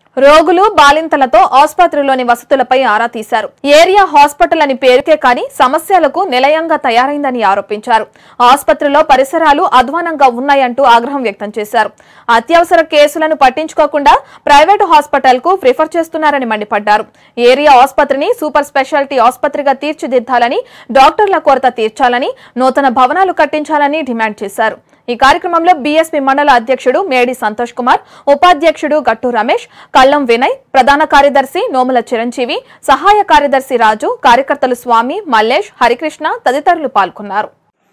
రోగులు బాలింతలతో ఆసుపత్రిలోని వసతులపై ఆరా తీశారు area hospital అని పేరుకే కానీ సమస్యలకు నిలయంగా తయారైందని ఆరోపించారు ఆసుపత్రిలో పరిసరాలు అధ్వానంగా ఉన్నాయంటూ ఆగ్రహం వ్యక్తం చేశారు అత్యవసర కేసులను పట్టించుకోకుండా ప్రైవేటు హాస్పిటల్ కు ప్రిఫర్ చేస్తున్నారని మండిపడ్డారు ఏరియా ఆసుపత్రిని సూపర్ స్పెషాలిటీ ఆసుపత్రిగా తీర్చిదిద్దాలని డాక్టర్ల కొరత తీర్చాలని నూతన భవనాలు కట్టించాలని డిమాండ్ చేశారు ఈ కార్యక్రమంలో బీఎస్పీ మండల అధ్యక్షుడు మేడి సంతోష్ కుమార్ ఉపాధ్యక్షుడు గట్టు రమేష్ కల్లం వినయ్ ప్రధాన కార్యదర్శి నోముల చిరంజీవి సహాయ కార్యదర్శి రాజు కార్యకర్తలు స్వామి మల్లేష్ హరికృష్ణ తదితరులు పాల్గొన్నారు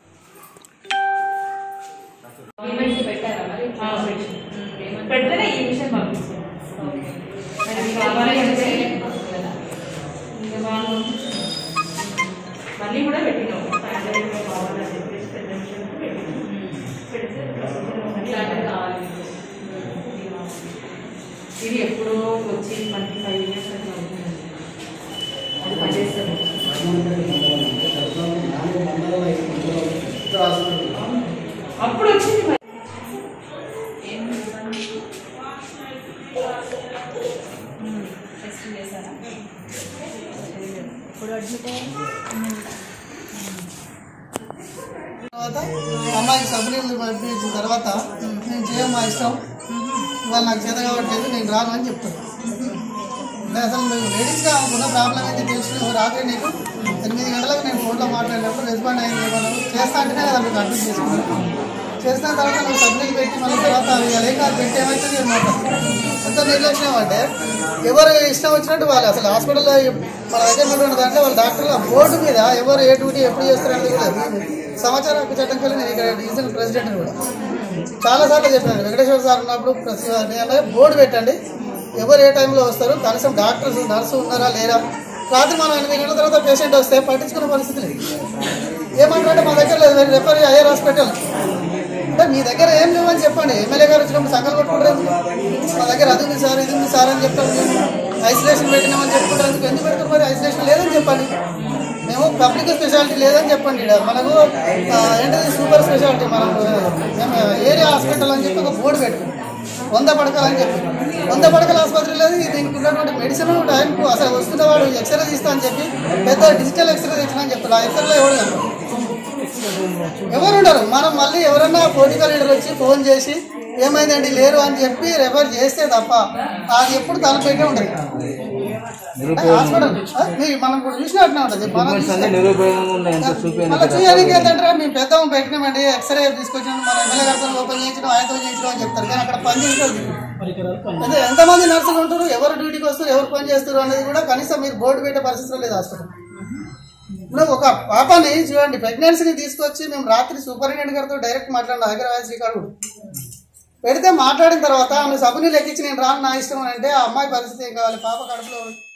పెడితేనే ఈ విషయం పంపిస్తాం మరి మీకు కావాలి అంటే ఇంకా వాళ్ళు మళ్ళీ కూడా పెట్టినాం సాయంత్రం కావాలని చెప్పేసి పెద్ద విషయం పెట్టినాం పెడితే ఇలాంటివి కావాలి ఇది ఎప్పుడో వచ్చి ట్వంటీ ఫైవ్ ఇయర్స్ అట్లా అవుతుంది అది పనిచేస్తుంది అప్పుడు వచ్చింది మరి తర్వాత అమ్మాయికి సబ్లీలు పంపించిన తర్వాత నేను చేయం మా ఇష్టం ఇవాళ నాకు చేత కావట్లేదు నేను రాను అని చెప్తాను అంటే అసలు మేము లేడీస్గా ఉన్న ప్రాబ్లం అయితే తెలుసు రాత్రి నీకు ఎనిమిది గంటలకు నేను ఫోన్లో మాట్లాడినప్పుడు రెస్పాండ్ అయింది ఏమన్నా చేస్తా అంటేనే కదా మీకు అర్థం చేసుకున్నాను చేసిన తర్వాత నువ్వు సబ్లీలు పెట్టి మళ్ళీ తర్వాత అవి ఏం కాదు పెట్టి ఏమవుతుంది అనమాట ఎంత నిర్లక్ష్యం అంటే ఎవరు ఇష్టం వచ్చినట్టు వాళ్ళు అసలు హాస్పిటల్లో మన దగ్గర ఉన్నటువంటి దాంట్లో వాళ్ళ డాక్టర్ల బోర్డు మీద ఎవరు ఏ డ్యూటీ ఎప్పుడు చేస్తారనేది కూడా సమాచార హక్కు చట్టం కింద నేను ఇక్కడ డివిజన్ ప్రెసిడెంట్ కూడా చాలా సార్లు చెప్పాను వెంకటేశ్వర సార్ ఉన్నప్పుడు ప్రతి నేను బోర్డు పెట్టండి ఎవరు ఏ టైంలో వస్తారు కనీసం డాక్టర్స్ నర్సు ఉన్నారా లేరా రాత్రి మనం ఎనిమిది గంటల తర్వాత పేషెంట్ వస్తే పట్టించుకునే పరిస్థితి లేదు ఏమంటారంటే మా దగ్గర లేదు మీరు రెఫర్ అయ్యారు హాస్పిటల్ అంటే మీ దగ్గర ఏం లేవని చెప్పండి ఎమ్మెల్యే గారు వచ్చినప్పుడు సంఘాలు కొట్టుకుంటారు మా దగ్గర అది ఉంది సార్ ఇది ఉంది సార్ అని చెప్తాం ఐసోలేషన్ పెట్టినామని చెప్పుకుంటారు ఎందుకు ఎందుకు పెడతారు మరి ఐసోలేషన్ లేదని చెప్పండి మేము పబ్లిక్ స్పెషాలిటీ లేదని చెప్పండి ఈడ. మనకు ఆ, ఏంటిది సూపర్ స్పెషాలిటీ మనం మేము ఏరియా హాస్పిటల్ అని చెప్పి ఒక బోర్డు పెట్టుకున్నాం వంద పడకలు అని చెప్పి వంద పడకల ఆసుపత్రి లేదు దీనికి ఉన్నటువంటి మెడిసిన్ టైంకు అసలు వస్తున్న వాడు ఎక్స్రే తీస్తా అని చెప్పి పెద్ద డిజిటల్ ఎక్స్రే తెచ్చిన అని చెప్తారు ఆ ఎక్స్రేలో ఎవరు కనపడరు. ఎవరు ఉండరు మనం మళ్ళీ ఎవరన్నా పొలిటికల్ లీడర్ వచ్చి ఫోన్ చేసి ఏమైందండి లేరు అని చెప్పి రెఫర్ చేస్తే తప్ప అది ఎప్పుడు తలపెట్టే ఉండదు హాస్పిటల్ ఆ, మీరు మనం కూడా చూసినట్టునే ఉంటుంది మనం చూస్తే- నిరుపయోగంగా ఉన్నాయి ఎంత చూపించాను మళ్ళీ చూయడానికి ఏంటంటే మేము పెద్దమ్మ పెట్టినామండి ఎక్స్రే తీసుకొచ్చాము మన ఎమ్మెల్యే గారితో ఓపెన్ చేయించడం ఆయనతో చేయించడం అని చెప్తారు కానీ అక్కడ పని చేసేది అదే ఎంతమంది నర్సులు ఉంటారు ఎవరు డ్యూటీకి వస్తారు ఎవరు పని చేస్తారు అనేది కూడా కనీసం మీరు బోర్డు పెట్టే పరిస్థితిలో లేదు హాస్పిటల్ ఇప్పుడు ఒక పాపని చూడండి ప్రెగ్నెన్సీని తీసుకొచ్చి మేము రాత్రి సూపరింటెండెంట్ గారితో డైరెక్ట్ మాట్లాడిన హైదరాబాద్ శ్రీకాడు పెడితే మాట్లాడిన తర్వాత ఆమె సభని లెక్కించి నేను రాను నా ఇష్టం అని అంటే ఆ అమ్మాయి పరిస్థితి ఏం కావాలి పాప కడుపులో